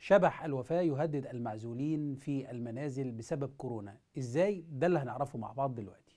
شبح الوفاة يهدد المعزولين في المنازل بسبب كورونا ازاي ده اللي هنعرفه مع بعض دلوقتي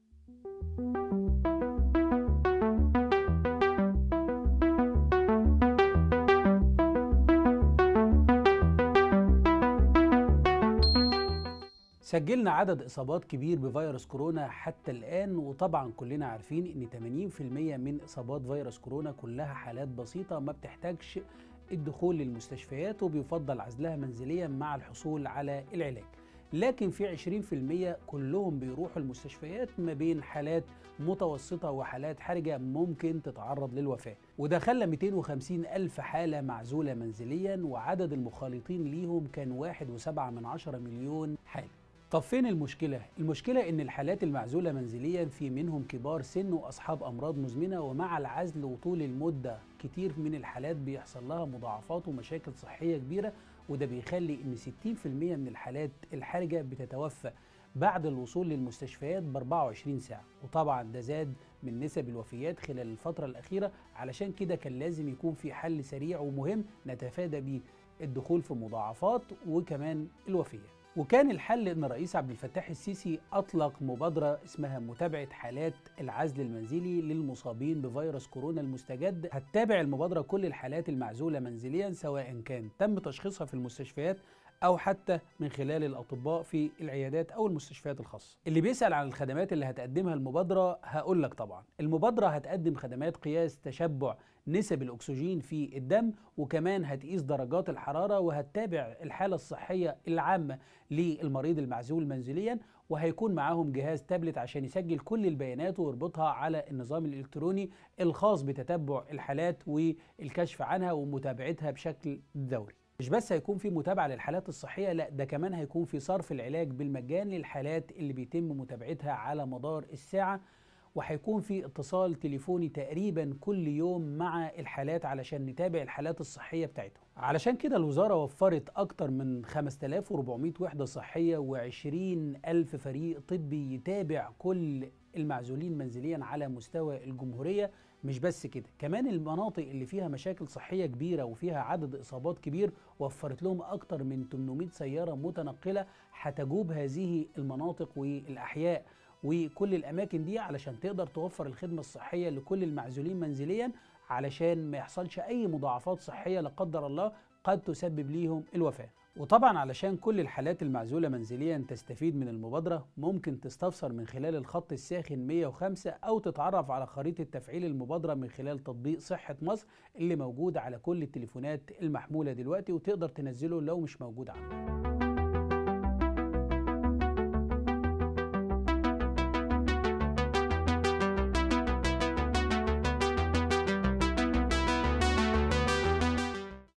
سجلنا عدد إصابات كبير بفيروس كورونا حتى الآن وطبعا كلنا عارفين إن 80% من إصابات فيروس كورونا كلها حالات بسيطة ما بتحتاجش الدخول للمستشفيات وبيفضل عزلها منزليا مع الحصول على العلاج لكن في 20% كلهم بيروحوا المستشفيات ما بين حالات متوسطة وحالات حرجة ممكن تتعرض للوفاة وده خلى 250 ألف حالة معزولة منزليا وعدد المخالطين ليهم كان 1.7 من عشرة مليون حالة طب فين المشكلة؟ المشكلة إن الحالات المعزولة منزليا في منهم كبار سن وأصحاب أمراض مزمنة ومع العزل وطول المدة كتير من الحالات بيحصل لها مضاعفات ومشاكل صحية كبيرة وده بيخلي إن 60% من الحالات الحرجة بتتوفى بعد الوصول للمستشفيات ب 24 ساعة وطبعا ده زاد من نسب الوفيات خلال الفترة الأخيرة علشان كده كان لازم يكون في حل سريع ومهم نتفادى بيه الدخول في مضاعفات وكمان الوفيات وكان الحل ان الرئيس عبد الفتاح السيسي اطلق مبادره اسمها متابعه حالات العزل المنزلي للمصابين بفيروس كورونا المستجد هتتابع المبادره كل الحالات المعزوله منزليا سواء كان تم تشخيصها في المستشفيات او حتى من خلال الاطباء في العيادات او المستشفيات الخاصه اللي بيسال عن الخدمات اللي هتقدمها المبادره هقول لك طبعا المبادره هتقدم خدمات قياس تشبع نسب الاكسجين في الدم وكمان هتقيس درجات الحراره وهتتابع الحاله الصحيه العامه للمريض المعزول منزليا وهيكون معاهم جهاز تابلت عشان يسجل كل البيانات ويربطها على النظام الالكتروني الخاص بتتبع الحالات والكشف عنها ومتابعتها بشكل دوري مش بس هيكون في متابعة للحالات الصحية لا ده كمان هيكون في صرف العلاج بالمجان للحالات اللي بيتم متابعتها على مدار الساعة وهيكون في اتصال تليفوني تقريبا كل يوم مع الحالات علشان نتابع الحالات الصحية بتاعتهم علشان كده الوزارة وفرت أكتر من 5400 وحدة صحية و20 ألف فريق طبي يتابع كل المعزولين منزليا على مستوى الجمهورية مش بس كده كمان المناطق اللي فيها مشاكل صحية كبيرة وفيها عدد إصابات كبير وفرت لهم أكتر من 800 سيارة متنقلة هتجوب هذه المناطق والأحياء وكل الأماكن دي علشان تقدر توفر الخدمة الصحية لكل المعزولين منزليا علشان ما يحصلش أي مضاعفات صحية لا قدر الله قد تسبب ليهم الوفاة وطبعا علشان كل الحالات المعزولة منزليا تستفيد من المبادرة ممكن تستفسر من خلال الخط الساخن 105 أو تتعرف على خريطة تفعيل المبادرة من خلال تطبيق صحة مصر اللي موجود على كل التليفونات المحمولة دلوقتي وتقدر تنزله لو مش موجود عندك